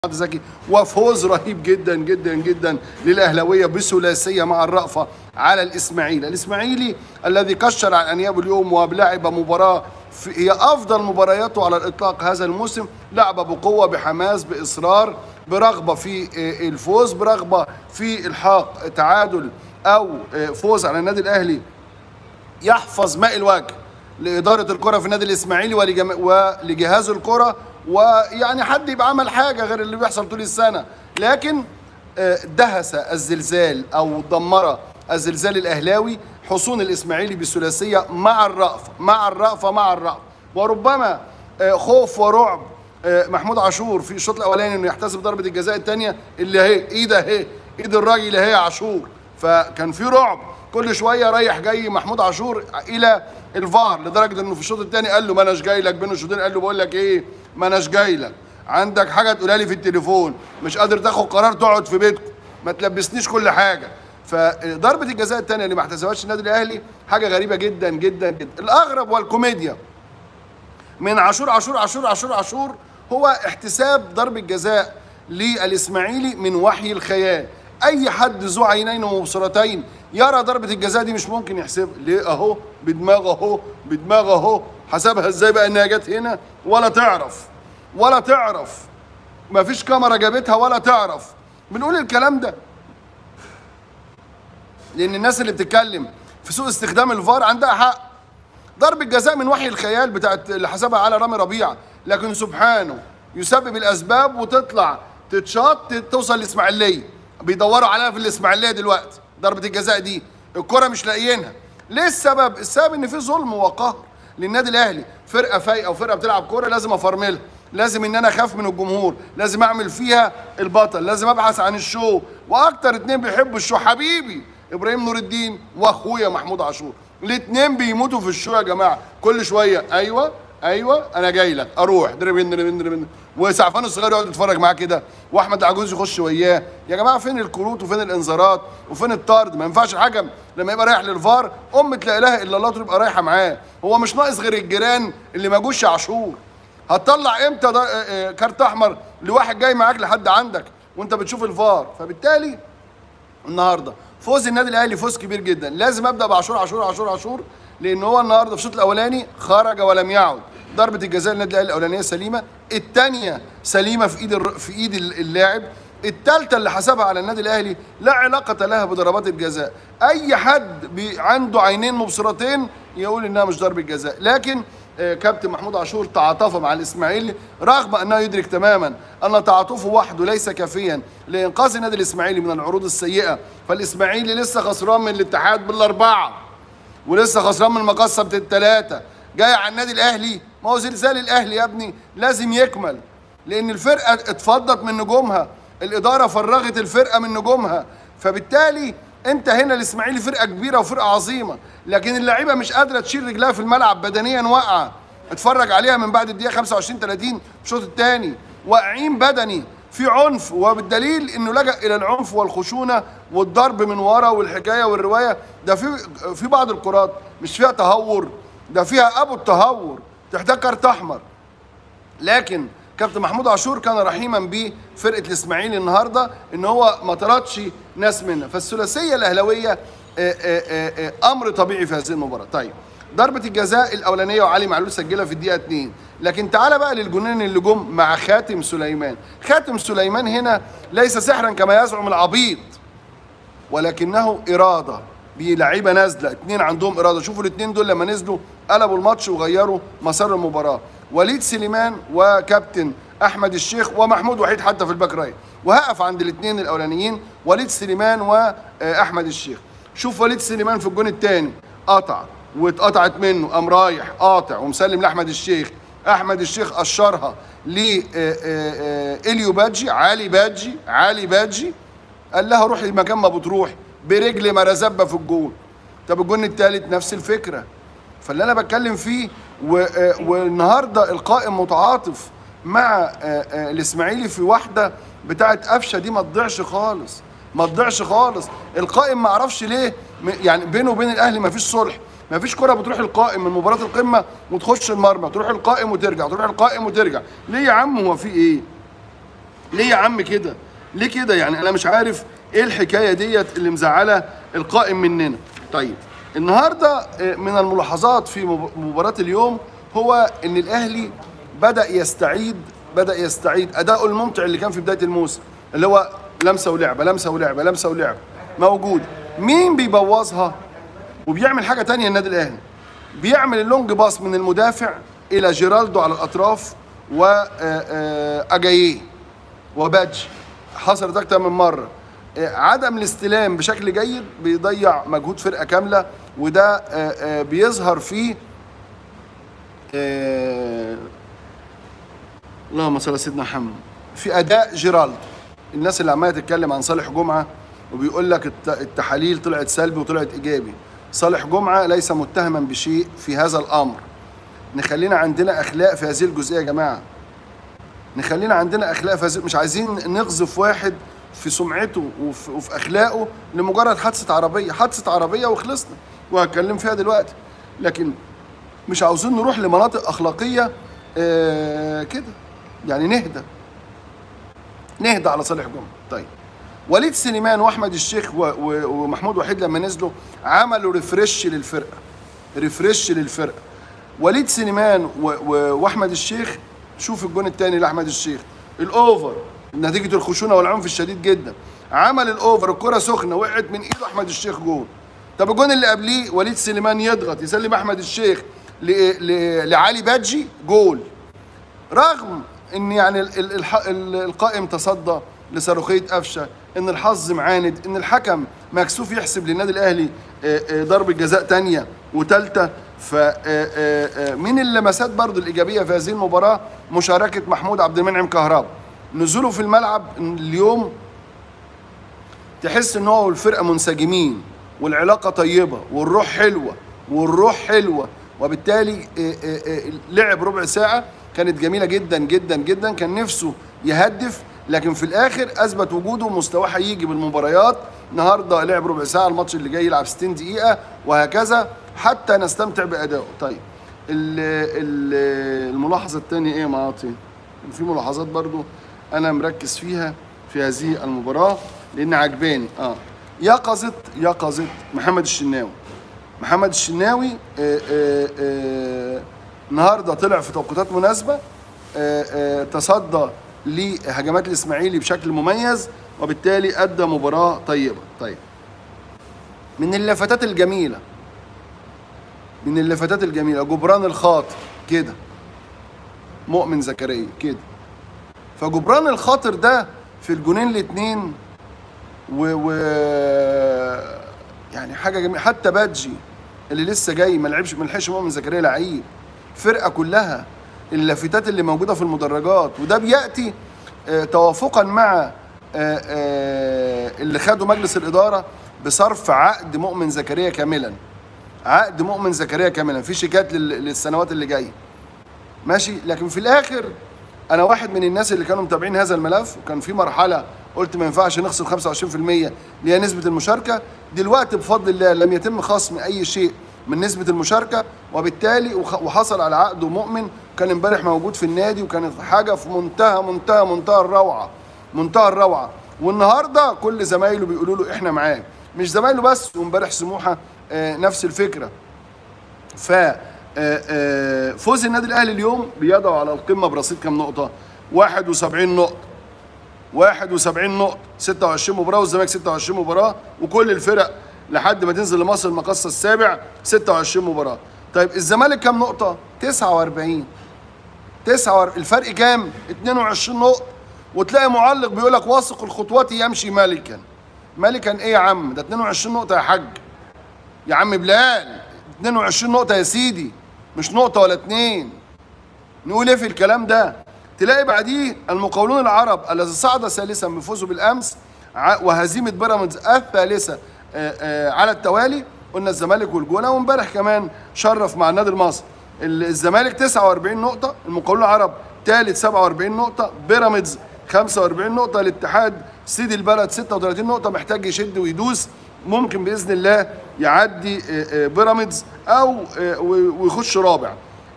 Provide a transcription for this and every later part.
زكي وفوز رهيب جدا جدا جدا للاهلاويه بثلاثيه مع الرأفه على الاسماعيلي، الاسماعيلي الذي كشر عن انياب اليوم ولعب مباراه في هي افضل مبارياته على الاطلاق هذا الموسم، لعب بقوه بحماس باصرار برغبه في الفوز برغبه في الحاق تعادل او فوز على النادي الاهلي يحفظ ماء الوجه لاداره الكره في النادي الاسماعيلي ولجم... ولجهاز الكره ويعني حد يبقى عمل حاجه غير اللي بيحصل طول السنه لكن دهس الزلزال او دمر الزلزال الاهلاوي حصون الاسماعيلي بالثلاثيه مع الرأفه مع الرأفه مع الرأفه وربما خوف ورعب محمود عاشور في الشوط الاولاني انه يحتسب ضربه الجزاء الثانيه اللي اهي ايده اهي ايد الراجل اهي عاشور فكان في رعب كل شويه رايح جاي محمود عاشور الى الفار لدرجه انه في الشوط الثاني قال له ما اناش جاي لك بين الشوطين قال له بقول لك ايه ما اناش جاي لك عندك حاجه تقولها لي في التليفون مش قادر تاخد قرار تقعد في بيتكم ما تلبسنيش كل حاجه فضربه الجزاء الثانيه اللي ما احتسبهاش النادي الاهلي حاجه غريبه جدا جدا جدا الاغرب والكوميديا من عاشور عاشور عاشور عاشور عاشور هو احتساب ضربه جزاء للاسماعيلي من وحي الخيال اي حد ذو عينين ومبصرتين يرى ضربه الجزاء دي مش ممكن يحسبها ليه اهو بدماغه اهو بدماغه اهو حسبها ازاي بقى انها جت هنا ولا تعرف ولا تعرف ما فيش كاميرا جابتها ولا تعرف بنقول الكلام ده لان الناس اللي بتتكلم في سوء استخدام الفار عندها حق ضرب الجزاء من وحي الخيال بتاعت اللي حسبها على رامي ربيعه لكن سبحانه يسبب الاسباب وتطلع تتشاط توصل الاسماعيليه بيدوروا عليها في الاسماعيليه دلوقتي ضربه الجزاء دي الكره مش لاقيينها ليه السبب السبب ان في ظلم وقهر للنادي الاهلي فرقه فايقه وفرقه بتلعب كوره لازم افرملها لازم ان انا اخاف من الجمهور لازم اعمل فيها البطل لازم ابحث عن الشو واكتر اتنين بيحبوا الشو حبيبي ابراهيم نور الدين واخويا محمود عاشور الاتنين بيموتوا في الشو يا جماعه كل شويه ايوه ايوه انا جاي لك اروح دربن دربن دربن وسعفان الصغير يقعد يتفرج معاه كده واحمد العجوز يخش وياه يا جماعه فين الكروت وفين الانذارات وفين الطرد ما ينفعش الحكم لما يبقى رايح للفار ام لا اله الا الله تبقى رايحه معاه هو مش ناقص غير الجيران اللي ما جوش عاشور هتطلع امتى كارت احمر لواحد جاي معاك لحد عندك وانت بتشوف الفار فبالتالي النهارده فوز النادي الاهلي فوز كبير جدا لازم ابدا بعاشور عاشور عاشور عاشور لان هو النهارده في الشوط الاولاني خرج ولم يعد ضربه الجزاء للنادي الاهلي الاولانيه سليمه الثانيه سليمه في ايد الر... في ايد اللاعب الثالثه اللي حسبها على النادي الاهلي لا علاقه لها بضربات الجزاء اي حد بي عنده عينين مبصرتين يقول انها مش ضربه جزاء لكن آه كابتن محمود عاشور تعاطف مع الاسماعيلي رغم انه يدرك تماما ان تعاطفه وحده ليس كافيا لانقاذ النادي الاسماعيلي من العروض السيئه فالاسماعيلي لسه خسران من الاتحاد بالاربعه ولسه خسران من المقصه بالثلاثه جاي على النادي الاهلي ما هو زلزال الاهلي يا ابني لازم يكمل لان الفرقه اتفضت من نجومها الاداره فرغت الفرقه من نجومها فبالتالي انت هنا الاسماعيلي فرقه كبيره وفرقه عظيمه لكن اللعيبه مش قادره تشيل رجلها في الملعب بدنيا واقعه اتفرج عليها من بعد الدقيقه 25 30 الشوط الثاني واقعين بدني في عنف وبالدليل انه لجا الى العنف والخشونه والضرب من ورا والحكايه والروايه ده في في بعض الكرات مش فيها تهور ده فيها ابو التهور تحتاج كارت احمر لكن كابتن محمود عاشور كان رحيما بفرقه الاسماعيلي النهارده ان هو ما طردش ناس منها فالثلاثيه الاهلاويه امر طبيعي في هذه المباراه طيب ضربه الجزاء الاولانيه وعلي معلول سجلها في الدقيقه 2 لكن تعال بقى للجنين اللي جم مع خاتم سليمان خاتم سليمان هنا ليس سحرا كما يزعم العبيط ولكنه اراده بلعيبه نازله اتنين عندهم اراده شوفوا الاثنين دول لما نزلوا قلبوا الماتش وغيروا مسار المباراه وليد سليمان وكابتن احمد الشيخ ومحمود وحيد حتى في الباك رايت وهقف عند الاثنين الاولانيين وليد سليمان واحمد الشيخ شوف وليد سليمان في الجون الثاني قطع واتقطعت منه قام رايح قاطع ومسلم لاحمد الشيخ احمد الشيخ قشرها ل اليو بادجي علي بادجي علي بادجي قال لها روحي المكان ما بتروح برجل مرزبه في الجون طب الجون الثالث نفس الفكره فاللي انا بتكلم فيه والنهارده القائم متعاطف مع الاسماعيلي في واحده بتاعت قفشه دي ما تضيعش خالص ما تضيعش خالص القائم ما اعرفش ليه يعني بينه وبين الاهلي ما فيش صلح ما فيش كره بتروح القائم من مباراه القمه وتخش المرمى تروح القائم وترجع تروح القائم وترجع ليه يا عم هو في ايه ليه يا عم كده ليه كده يعني انا مش عارف ايه الحكايه ديت اللي مزعله القائم مننا طيب النهارده آه، من الملاحظات في مب- مباراه اليوم هو ان الاهلي بدا يستعيد بدا يستعيد اداؤه الممتع اللي كان في بدايه الموسم اللي هو لمسه ولعبه لمسه ولعبه لمسه ولعبه موجود مين بيبوظها وبيعمل حاجه تانية النادي الاهلي بيعمل اللونج باص من المدافع الى جيرالدو على الاطراف واجاييه وبادج حصلت اكتر من مره آه، عدم الاستلام بشكل جيد بيضيع مجهود فرقه كامله وده آه، آه، بيظهر فيه آه، اللهم صل على سيدنا محمد في اداء جيرالدو الناس اللي عماله تتكلم عن صالح جمعه وبيقول لك الت- التحاليل طلعت سلبي وطلعت ايجابي صالح جمعه ليس متهما بشيء في هذا الامر نخلينا عندنا اخلاق في هذه الجزئيه يا جماعه نخلينا عندنا اخلاق في هذه مش عايزين نقذف واحد في سمعته وفي, وفي اخلاقه لمجرد حادثه عربيه حادثه عربيه وخلصنا وهتكلم فيها دلوقتي لكن مش عاوزين نروح لمناطق اخلاقيه آه كده يعني نهدى نهدى على صالح جمعه طيب وليد سليمان واحمد الشيخ و- و- ومحمود وحيد لما نزلوا عملوا ريفرش للفرقه ريفرش للفرقه وليد سليمان و- و- واحمد الشيخ شوف الجون الثاني لاحمد الشيخ الاوفر نتيجه الخشونه والعنف الشديد جدا عمل الاوفر الكره سخنه وقعت من ايده احمد الشيخ جون طب الجون اللي قبليه وليد سليمان يضغط يسلم احمد الشيخ ل- ل- لعلي بادجي جول رغم ان يعني ال- ال- الح- ال- القائم تصدى لصاروخيه قفشه ان الحظ معاند ان الحكم مكسوف يحسب للنادي الاهلي آه، آه، ضربه جزاء تانية وثالثه ف آه، آه، آه، من اللمسات برضو الايجابيه في هذه المباراه مشاركه محمود عبد المنعم كهربا نزوله في الملعب اليوم تحس ان هو والفرقه منسجمين والعلاقه طيبه والروح حلوه والروح حلوه وبالتالي آه، آه، آه، لعب ربع ساعه كانت جميله جدا جدا جدا كان نفسه يهدف لكن في الاخر اثبت وجوده ومستواه هيجي بالمباريات النهارده لعب ربع ساعه الماتش اللي جاي يلعب 60 دقيقه وهكذا حتى نستمتع بادائه طيب ال- ال- الملاحظه الثانيه ايه يا معاطي في ملاحظات برضو انا مركز فيها في هذه المباراه لان عجباني اه يقظه يقظه محمد الشناوي محمد الشناوي آه آه آه النهارده طلع في توقيتات مناسبه آه آه تصدى لهجمات الاسماعيلي بشكل مميز وبالتالي ادى مباراه طيبه طيب من اللفتات الجميله من اللفتات الجميله جبران الخاطر كده مؤمن زكريا كده فجبران الخاطر ده في الجونين الاثنين و, و يعني حاجه جميله حتى بادجي اللي لسه جاي ما لعبش ما لحقش مؤمن زكريا لعيب فرقه كلها اللافتات اللي موجوده في المدرجات وده بياتي آه، توافقا مع آه، آه، اللي خده مجلس الاداره بصرف عقد مؤمن زكريا كاملا عقد مؤمن زكريا كاملا في شيكات لل- للسنوات اللي جايه ماشي لكن في الاخر انا واحد من الناس اللي كانوا متابعين هذا الملف وكان في مرحله قلت ما ينفعش نخصم 25% اللي هي نسبه المشاركه دلوقتي بفضل الله لم يتم خصم اي شيء من نسبه المشاركه وبالتالي وخ- وحصل على عقده مؤمن كان امبارح موجود في النادي وكانت حاجه في منتهى منتهى منتهى الروعه منتهى الروعه والنهارده كل زمايله بيقولوا له احنا معاه مش زمايله بس وامبارح سموحه آه، نفس الفكره ف آه، آه، فوز النادي الاهلي اليوم بيضع على القمه برصيد كام نقطه 71 نقطه 71 نقطه 26 مباراه والزمالك 26 مباراه وكل الفرق لحد ما تنزل لمصر المقصه السابع 26 مباراه طيب الزمالك كام نقطه 49 49 الفرق كام 22 نقطه وتلاقي معلق بيقول لك واثق الخطوات يمشي ملكا ملكا ايه يا عم ده 22 نقطه يا حاج يا عم بلال 22 نقطة يا سيدي مش نقطة ولا اتنين نقول ايه في الكلام ده تلاقي بعديه المقاولون العرب الذي صعد ثالثا بفوزه بالامس ع- وهزيمة بيراميدز الثالثة آه، آه، على التوالي قلنا الزمالك والجونة وامبارح كمان شرف مع النادي المصري ال- الزمالك 49 نقطة المقاولون العرب ثالث 47 نقطة بيراميدز 45 نقطة الاتحاد سيدي البلد 36 نقطة محتاج يشد ويدوس ممكن باذن الله يعدي آه، آه، بيراميدز او آه، و- ويخش رابع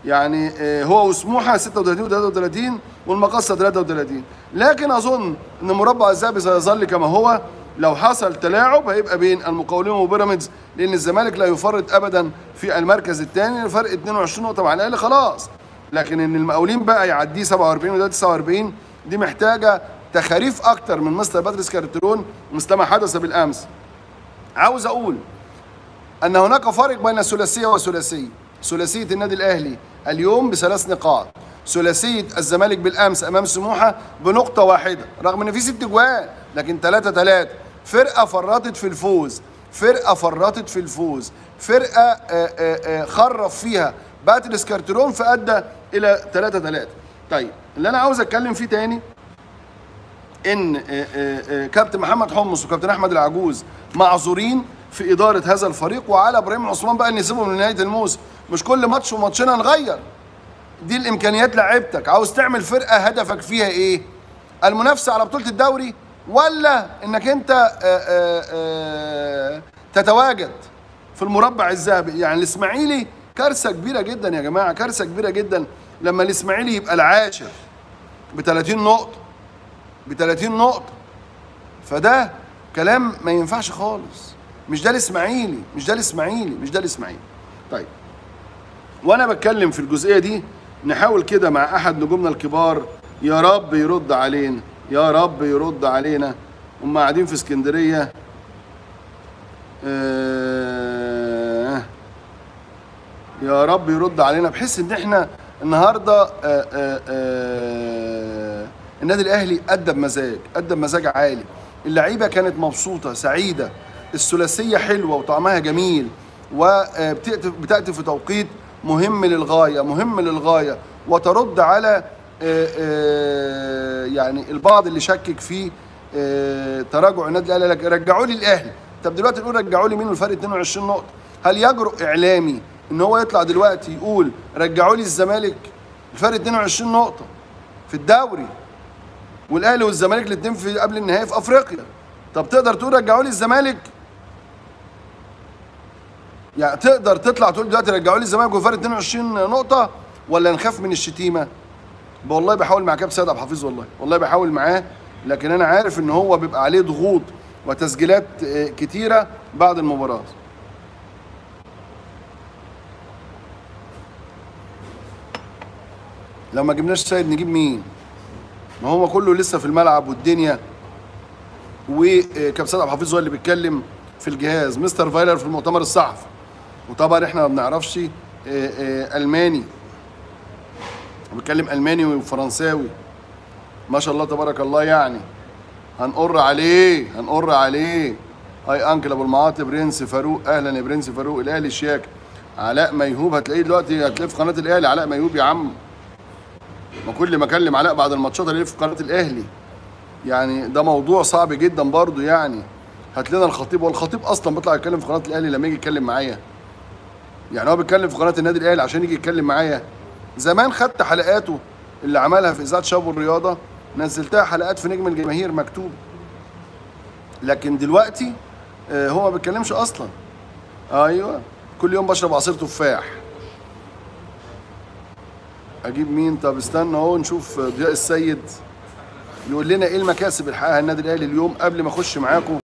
يعني آه، هو وسموحه 36 و33 والمقصه 33 لكن اظن ان مربع الذهبي سيظل كما هو لو حصل تلاعب هيبقى بين المقاولين وبيراميدز لان الزمالك لا يفرط ابدا في المركز الثاني فرق 22 نقطه مع الاهلي خلاص لكن ان المقاولين بقى يعديه 47 وده 49 دي محتاجه تخاريف اكتر من مستر باتريس كارترون مثل ما حدث بالامس عاوز اقول ان هناك فرق بين ثلاثيه وثلاثيه ثلاثيه النادي الاهلي اليوم بثلاث نقاط ثلاثيه الزمالك بالامس امام سموحه بنقطه واحده رغم ان في ست جوان لكن 3 3 فرقه فرطت في الفوز فرقه فرطت في الفوز فرقه آه، آه، آه، خرف فيها باتريس كارترون فادى الى 3 3 طيب اللي انا عاوز اتكلم فيه تاني ان آه، آه، آه، كابتن محمد حمص وكابتن احمد العجوز معذورين في اداره هذا الفريق وعلى ابراهيم عثمان بقى ان يسيبهم لنهايه الموسم مش كل ماتش وماتشين نغير دي الامكانيات لعيبتك عاوز تعمل فرقه هدفك فيها ايه المنافسه على بطوله الدوري ولا انك انت آه، آه، آه، تتواجد في المربع الذهبي يعني الاسماعيلي كارثه كبيره جدا يا جماعه كارثه كبيره جدا لما الاسماعيلي يبقى العاشر ب 30 نقطه ب 30 نقطه فده كلام ما ينفعش خالص مش ده الاسماعيلي مش ده الاسماعيلي مش ده الاسماعيلي طيب وانا بتكلم في الجزئيه دي نحاول كده مع احد نجومنا الكبار يا رب يرد علينا يا رب يرد علينا هم قاعدين في اسكندريه آه يا رب يرد علينا بحيث ان احنا النهارده آه آه آه النادي الاهلي ادى بمزاج ادى بمزاج عالي اللعيبه كانت مبسوطه سعيده الثلاثيه حلوه وطعمها جميل وبتاتي في توقيت مهم للغايه مهم للغايه وترد على آه، آه، يعني البعض اللي شكك في آه، تراجع النادي الاهلي لك رجعوا لي الاهلي طب دلوقتي نقول رجعوا لي مين والفرق 22 نقطه هل يجرؤ اعلامي ان هو يطلع دلوقتي يقول رجعوا لي الزمالك الفرق 22 نقطه في الدوري والاهلي والزمالك الاثنين في قبل النهائي في افريقيا طب تقدر تقول رجعوا لي الزمالك يعني تقدر تطلع تقول دلوقتي رجعوا لي الزمالك وفرق 22 نقطه ولا نخاف من الشتيمه والله بحاول مع كابتن سيد عبد الحفيظ والله والله بحاول معاه لكن انا عارف ان هو بيبقى عليه ضغوط وتسجيلات آه، كتيره بعد المباراه لو ما جبناش سيد نجيب مين ما هو كله لسه في الملعب والدنيا وكابتن سيد عبد الحفيظ هو اللي بيتكلم في الجهاز مستر فايلر في المؤتمر الصحفي وطبعا احنا ما بنعرفش آه، آه، الماني بيتكلم الماني وفرنساوي ما شاء الله تبارك الله يعني هنقر عليه هنقر عليه هاي انكل ابو المعاطي برنس فاروق اهلا يا برنس فاروق الاهلي الشياك علاء ميهوب هتلاقيه دلوقتي هتلاقيه في قناه الاهلي علاء ميهوب يا عم ما كل ما اكلم علاء بعد الماتشات اللي في قناه الاهلي يعني ده موضوع صعب جدا برضو يعني هات لنا الخطيب هو الخطيب اصلا بيطلع يتكلم في قناه الاهلي لما يجي يتكلم معايا يعني هو بيتكلم في قناه النادي الاهلي عشان يجي يتكلم معايا زمان خدت حلقاته اللي عملها في اذاعه شباب الرياضه نزلتها حلقات في نجم الجماهير مكتوب لكن دلوقتي آه، هو ما بيتكلمش اصلا ايوه كل يوم بشرب عصير تفاح اجيب مين طب استنى اهو نشوف ضياء السيد يقول لنا ايه المكاسب اللي حققها النادي الاهلي اليوم قبل ما اخش معاكم